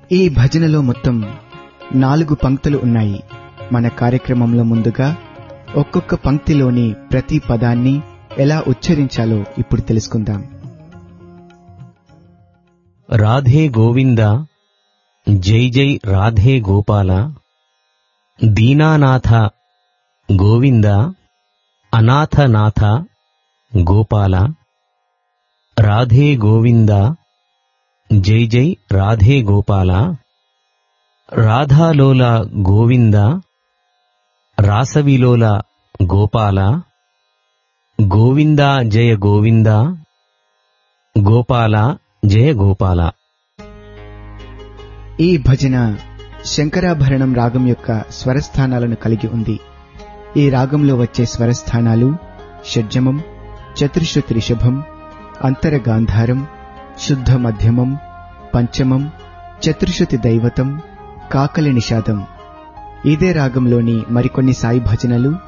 ఈ భజనలో మొత్తం నాలుగు పంక్తులు ఉన్నాయి మన కార్యక్రమంలో ముందుగా ఒక్కొక్క పంక్తిలోని ప్రతి పదాన్ని ఎలా ఉచ్చరించాలో ఇప్పుడు తెలుసుకుందాం రాధే గోవింద జై జై రాధే గోపాల దీనానాథ గోవింద అనాథనాథ గోపాల రాధే గోవింద జై జై రాధే గోపాల రాధాలోల గోవింద రాసవిలోల గోపాల గోవింద జయ గోవింద గోపాల జయ గోపాల ఈ భజన శంకరాభరణం రాగం యొక్క స్వరస్థానాలను కలిగి ఉంది ఈ రాగంలో వచ్చే స్వరస్థానాలు షడ్జమం చతుర్శ్రుతి రిషభం అంతరగాంధారం శుద్ధ మధ్యమం పంచమం చతుర్శ్రుతి దైవతం కాకలి నిషాదం ఇదే రాగంలోని మరికొన్ని సాయి భజనలు